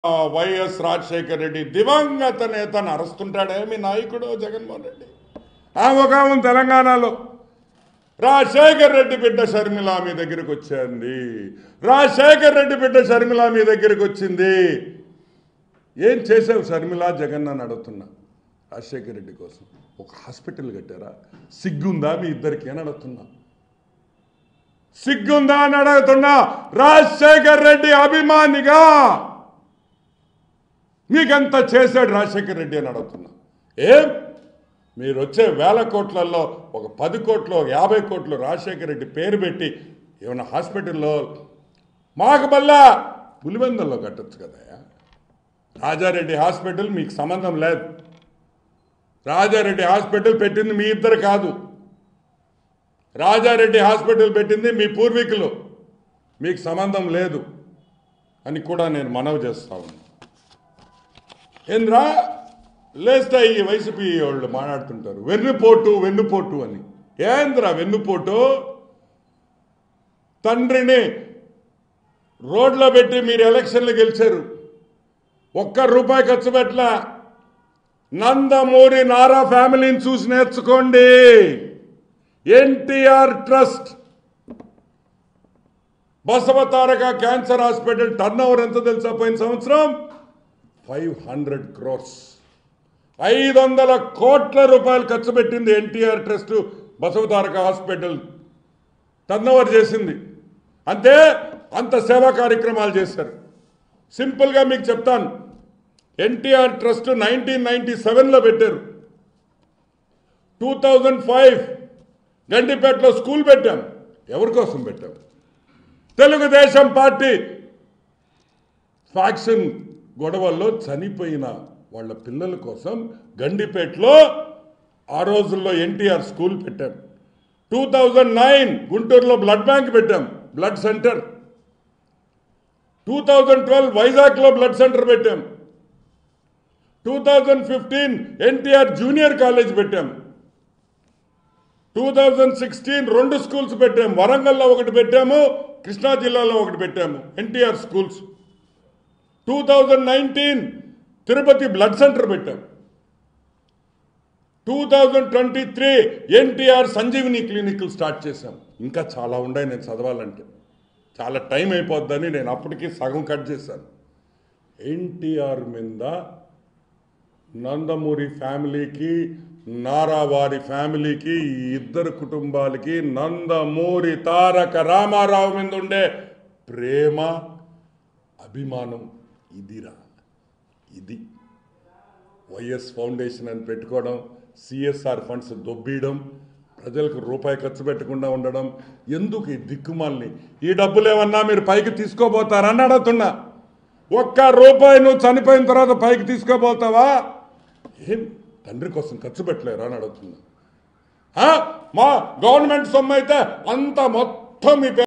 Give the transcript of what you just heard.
YS Rajasekhara Reddy దివంగత నేతను అరుస్తుంటాడే మీ నాయకుడు జగన్మోహన్ రెడ్డి ఆ ముఖాము తెలంగాణలో రాజశేఖర్ రెడ్డి బిడ్డ షర్మిల మీ దగ్గరికి వచ్చింది రాజశేఖర్ రెడ్డి బిడ్డ షర్మిల మీ దగ్గరికి వచ్చింది ఏం చేసావు షర్మిల జగన్ అని అడుగుతున్నా రాజశేఖర్ రెడ్డి కోసం ఒక హాస్పిటల్ కట్టారా సిగ్గుందా మీ ఇద్దరికి అని అడుగుతున్నా సిగ్గుందా అని అడుగుతున్నా రాజశేఖర్ రెడ్డి అభిమానిగా మీకెంత చేశాడు రాజశేఖర్ రెడ్డి అని అడుగుతున్నా ఏం మీరు వచ్చే వేల కోట్లలో ఒక పది కోట్లు ఒక యాభై కోట్లు రాజశేఖర రెడ్డి పేరు పెట్టి ఏమైనా హాస్పిటల్లో మాకు బల్లా పులివెందుల్లో కట్టొచ్చు కదయా రాజారెడ్డి హాస్పిటల్ మీకు సంబంధం లేదు రాజారెడ్డి హాస్పిటల్ పెట్టింది మీ ఇద్దరు కాదు రాజారెడ్డి హాస్పిటల్ పెట్టింది మీ పూర్వీకులు మీకు సంబంధం లేదు అని కూడా నేను మనవి చేస్తా ఉన్నాను ఏంద్రా లేస్తే ఈ వైసీపీ వాళ్ళు మాట్లాడుతుంటారు వెన్నుపోటు వెన్నుపోటు అని ఏంద్రా వెన్నుపోటు తండ్రిని రోడ్లో పెట్టి మీరు ఎలక్షన్లు గెలిచారు ఒక్క రూపాయి ఖర్చు పెట్టలా నందమూరి నారా ఫ్యామిలీని చూసి నేర్చుకోండి NTR trust Basavataraka cancer hospital turnover ఎంత తెలుసా పోయిన సంవత్సరం ఫైవ్ హండ్రెడ్ క్రోర్స్ ఐదు వందల కోట్ల రూపాయలు ఖర్చు పెట్టింది NTR trust Basavataraka hospital turnover చేసింది అంతే అంత సేవా కార్యక్రమాలు చేశారు సింపుల్గా మీకు చెప్తాను ఎన్టీఆర్ ట్రస్ట్ నైన్టీన్ నైన్టీ సెవెన్లో పెట్టారు టూ థౌజండ్ ఫైవ్ గండిపేటలో స్కూల్ పెట్టాం ఎవరి కోసం పెట్టాం తెలుగుదేశం పార్టీ ఫ్యాక్షన్ గొడవల్లో చనిపోయిన వాళ్ళ పిల్లల కోసం గండిపేటలో ఆ రోజుల్లో ఎన్టీఆర్ స్కూల్ పెట్టాం టూ థౌజండ్ నైన్ గుంటూరులో బ్లడ్ బ్యాంక్ పెట్టాం blood centre two thousand twelve వైజాగ్లో బ్లడ్ సెంటర్ పెట్టాం two thousand fifteen NTR junior college పెట్టాం టూ థౌజండ్ సిక్స్టీన్ రెండు స్కూల్స్ పెట్టాము వరంగల్లో ఒకటి పెట్టాము కృష్ణా జిల్లాలో ఒకటి పెట్టాము NTR schools two thousand nineteen Tirupati blood centre పెట్టాం two thousand twenty three NTR Sanjeevini క్లినిక్లు స్టార్ట్ చేశాం ఇంకా చాలా ఉన్నాయి నేను చదవాలంటే చాలా టైం అయిపోద్దని నేను అప్పటికి సగం కట్ చేశాను ఎన్టీఆర్ మీద నందమూరి ఫ్యామిలీకి నారావారి ఫ్యామిలీకి ఈ ఇద్దరు కుటుంబాలకి నందమూరి తారక రామారావు మీద ఉండే ప్రేమ అభిమానం ఇదిరా ఇది వైఎస్ ఫౌండేషన్ అని పెట్టుకోవడం సిఎస్ఆర్ ఫండ్స్ దొబ్బీయడం ప్రజలకు రూపాయి ఖర్చు పెట్టకుండా ఉండడం ఎందుకు ఈ దిక్కుమాలని ఈ డబ్బులు ఏమన్నా మీరు పైకి తీసుకోబోతారని అడుగుతున్నా ఒక్క రూపాయి నువ్వు చనిపోయిన తర్వాత పైకి తీసుకోబోతావా ఏం తండ్రి కోసం ఖర్చు పెట్టలేరా అని అడుగుతున్నా ఆ? మా గవర్నమెంట్ సొమ్ము అయితే అంత మొత్తం మీ పేరు